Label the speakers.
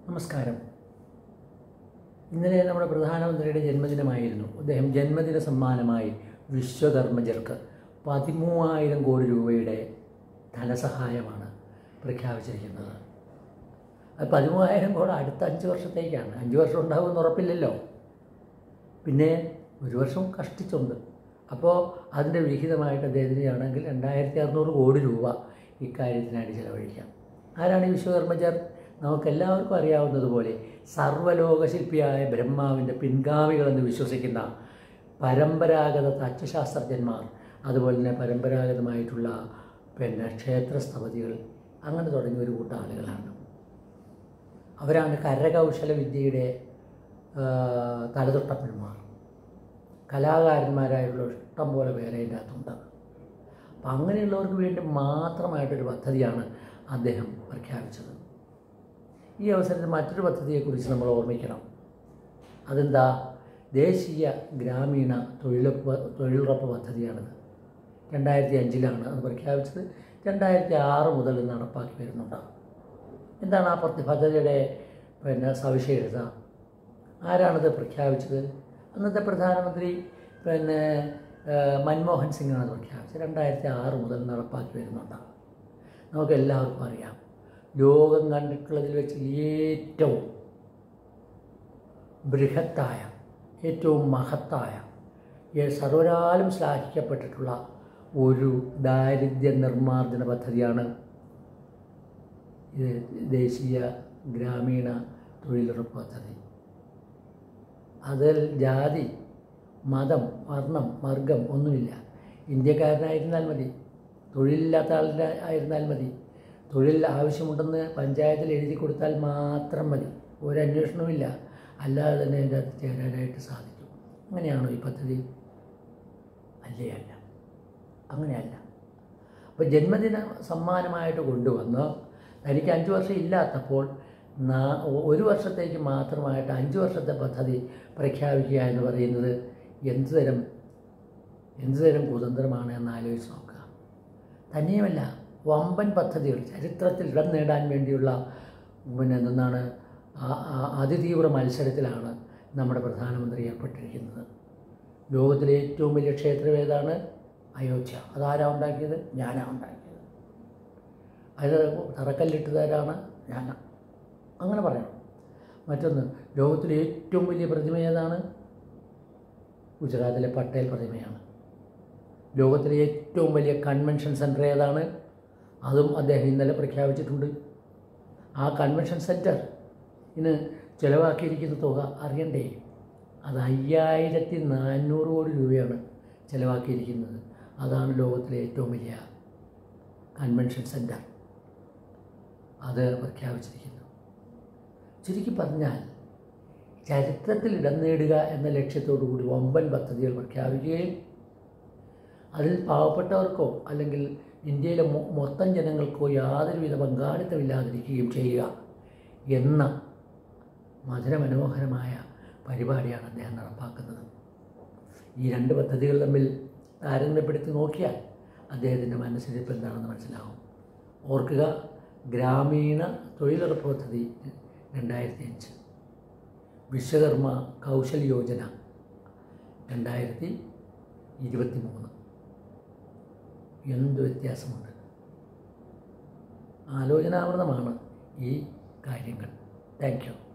Speaker 1: നമസ്കാരം ഇന്നലെ നമ്മുടെ പ്രധാനമന്ത്രിയുടെ ജന്മദിനമായിരുന്നു അദ്ദേഹം ജന്മദിന സമ്മാനമായി വിശ്വകർമ്മജർക്ക് പതിമൂവായിരം കോടി രൂപയുടെ ധനസഹായമാണ് പ്രഖ്യാപിച്ചിരിക്കുന്നത് അത് പതിമൂവായിരം കോടി അടുത്ത അഞ്ച് വർഷത്തേക്കാണ് അഞ്ച് വർഷം ഉണ്ടാകുമെന്ന് ഉറപ്പില്ലല്ലോ പിന്നെ ഒരു വർഷം കഷ്ടിച്ചുണ്ട് അപ്പോൾ അതിൻ്റെ വിഹിതമായിട്ട് അദ്ദേഹത്തിന് ആണെങ്കിൽ രണ്ടായിരത്തി അറുന്നൂറ് കോടി രൂപ ഇക്കാര്യത്തിനായിട്ട് ചിലവഴിക്കാം ആരാണ് ഈ വിശ്വകർമ്മജർ നമുക്കെല്ലാവർക്കും അറിയാവുന്നതുപോലെ സർവ്വലോകശില്പിയായ ബ്രഹ്മാവിൻ്റെ പിൻഗാമികളെന്ന് വിശ്വസിക്കുന്ന പരമ്പരാഗത തച്ചുശാസ്ത്രജ്ഞന്മാർ അതുപോലെ തന്നെ പരമ്പരാഗതമായിട്ടുള്ള പിന്നെ ക്ഷേത്രസ്ഥപതികൾ അങ്ങനെ തുടങ്ങിയ ഒരു കൂട്ടം ആളുകളാണ് അവരാണ് കരകൗശല വിദ്യയുടെ ആ, തലതൊട്ടപ്പന്മാർ കലാകാരന്മാരായിട്ടുള്ള ഇഷ്ടം പോലെ പേരെ അതിൻ്റെ അകത്തുണ്ട് അപ്പം അങ്ങനെയുള്ളവർക്ക് വേണ്ടി മാത്രമായിട്ടൊരു പദ്ധതിയാണ് അദ്ദേഹം പ്രഖ്യാപിച്ചത് ഈ അവസരത്തിൽ മറ്റൊരു പദ്ധതിയെക്കുറിച്ച് നമ്മൾ ഓർമ്മിക്കണം അതെന്താ ദേശീയ ഗ്രാമീണ തൊഴിലുറപ്പ് തൊഴിലുറപ്പ് പദ്ധതിയാണിത് രണ്ടായിരത്തി അഞ്ചിലാണ് അത് പ്രഖ്യാപിച്ചത് രണ്ടായിരത്തി ആറ് മുതൽ നടപ്പാക്കി വരുന്നുണ്ട് എന്താണ് ആ പദ്ധ- പദ്ധതിയുടെ പിന്നെ സവിശേഷത ആരാണത് പ്രഖ്യാപിച്ചത് അന്നത്തെ പ്രധാനമന്ത്രി പിന്നെ ഏഹ്, മൻമോഹൻ സിംഗാണ് അത് പ്രഖ്യാപിച്ചത് രണ്ടായിരത്തി ആറ് മുതൽ നടപ്പാക്കി വരുന്നുണ്ട് നമുക്ക് എല്ലാവർക്കും അറിയാം ലോകം കണ്ടിട്ടുള്ളതിൽ വെച്ച് ഏറ്റവും ബൃഹത്തായ ഏറ്റവും മഹത്തായ ഏ- സർവരാലും ശ്ലാഘിക്കപ്പെട്ടിട്ടുള്ള ഒരു ദാരിദ്ര്യ നിർമ്മാർജ്ജന പദ്ധതിയാണ് ഇത് ദേശീയ ഗ്രാമീണ തൊഴിലുറപ്പ് പദ്ധതി അതിൽ ജാതി മതം വർണ്ണം വർഗം ഒന്നുമില്ല ഇന്ത്യക്കാരനായിരുന്നാൽ മതി തൊഴിലില്ലാത്ത ആളിൻ്റെ ആയിരുന്നാൽ മതി തൊഴിൽ ആവശ്യമുണ്ടെന്ന് പഞ്ചായത്തിൽ എഴുതി കൊടുത്താൽ മാത്രം മതി ഒരു അന്വേഷണവുമില്ല അല്ലാതെ തന്നെ അതിൻ്റെ അകത്ത് ചേരാനായിട്ട് സാധിക്കും അങ്ങനെയാണോ ഈ പദ്ധതി അല്ലേ അല്ല അങ്ങനെയല്ല അപ്പോൾ ജന്മദിന സമ്മാനമായിട്ട് കൊണ്ടുവന്ന് തനിക്ക് അഞ്ച് വർഷം ഇല്ലാത്തപ്പോൾ നാ- ഒരു വർഷത്തേക്ക് മാത്രമായിട്ട് അഞ്ച് വർഷത്തെ പദ്ധതി പ്രഖ്യാപിക്കുക എന്ന് പറയുന്നത് എന്ത് തരം എന്ത് തരം കുതന്ത്രമാണ് എന്ന് ആലോചിച്ച് നോക്കുക തന്നെയുമല്ല വമ്പൻ പദ്ധതികൾ ചരിത്രത്തിൽ ഇടം നേടാൻ വേണ്ടിയുള്ള പിന്നെ എന്താണ് ആ- ആ- അതിതീവ്ര മത്സരത്തിലാണ് നമ്മുടെ പ്രധാനമന്ത്രി ഏർപ്പെട്ടിരിക്കുന്നത് ലോകത്തിലെ ഏറ്റവും വലിയ ക്ഷേത്രം ഏതാണ് അയോധ്യ അതാരാ ഉണ്ടാക്കിയത് ഞാനാ ഉണ്ടാക്കിയത് അത് തറക്കല്ലിട്ടതാരാണ് ഞാനാ അങ്ങനെ പറയണം മറ്റൊന്ന് ലോകത്തിലെ ഏറ്റവും വലിയ പ്രതിമ ഏതാണ് ഗുജറാത്തിലെ പട്ടേൽ പ്രതിമയാണ് ലോകത്തിലെ ഏറ്റവും വലിയ കൺവെൻഷൻ സെൻറ്റർ ഏതാണ് അതും അദ്ദേഹം ഇന്നലെ പ്രഖ്യാപിച്ചിട്ടുണ്ട് ആ കൺവെൻഷൻ സെൻറ്റർ ഇന്ന് ചിലവാക്കിയിരിക്കുന്ന തുക അറിയണ്ടേ അത് അയ്യായിരത്തി നാനൂറ് കോടി രൂപയാണ് ചിലവാക്കിയിരിക്കുന്നത് അതാണ് ലോകത്തിലെ ഏറ്റവും വലിയ കൺവെൻഷൻ സെൻറ്റർ അത് പ്രഖ്യാപിച്ചിരിക്കുന്നു ചുരുക്കി പറഞ്ഞാൽ ചരിത്രത്തിൽ ഇടം നേടുക എന്ന ലക്ഷ്യത്തോടു കൂടി വമ്പൻ പദ്ധതികൾ പ്രഖ്യാപിക്കുകയും അതിൽ പാവപ്പെട്ടവർക്കോ അല്ലെങ്കിൽ ഇന്ത്യയിലെ മൊ- മൊത്തം ജനങ്ങൾക്കോ യാതൊരുവിധ പങ്കാളിത്തമില്ലാതിരിക്കുകയും ചെയ്യുക എന്ന മധുരമനോഹരമായ പരിപാടിയാണ് അദ്ദേഹം നടപ്പാക്കുന്നത് ഈ രണ്ട് പദ്ധതികൾ തമ്മിൽ താരതമ്യപ്പെടുത്തി നോക്കിയാൽ അദ്ദേഹത്തിൻ്റെ മനസ്സിലിപ്പോൾ എന്താണെന്ന് മനസ്സിലാവും ഓർക്കുക ഗ്രാമീണ തൊഴിലുറപ്പ് പദ്ധതി രണ്ടായിരത്തി അഞ്ച് വിശ്വകർമ്മ കൗശൽ യോജന രണ്ടായിരത്തി ഇരുപത്തി മൂന്ന് എന്ത് വ്യത്യാസമുണ്ട് ആലോചനാമൃതമാണ് ഈ കാര്യങ്ങൾ താങ്ക് യു